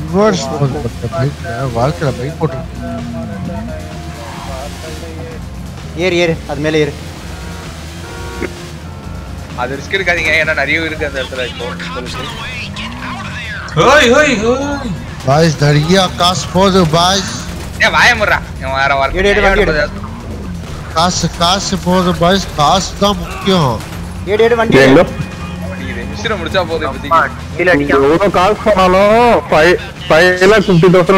Reverse போகுது பத்த பைக்ல வாழ்க்கையில பைக் போட்டு ஏறு ஏறு அது மேலே ஏறு அது ரிஸ்க் எடுக்காதீங்க ஏன்னா நிறைய இருக்கு அந்த இடத்துல இப்போ சொல்லுச்சு. ஹோய் ஹோய் ஹோய் பாய்ஸ் நிறைய காசு போகுது பாய்ஸ் ஏன் வாய முறா இவன் வேற வர எடு, எடு, வண்டி எடு. காசு காசு போகுது பாய்ஸ் காசு தான் முக்கியம் ஏடு ஏடு வண்டி எங்க மிஷினை முடிச்சா போதும் இப்போதைக்கு எவ்வளவு காசு பண்ணாலும் five five lakh fifty thousand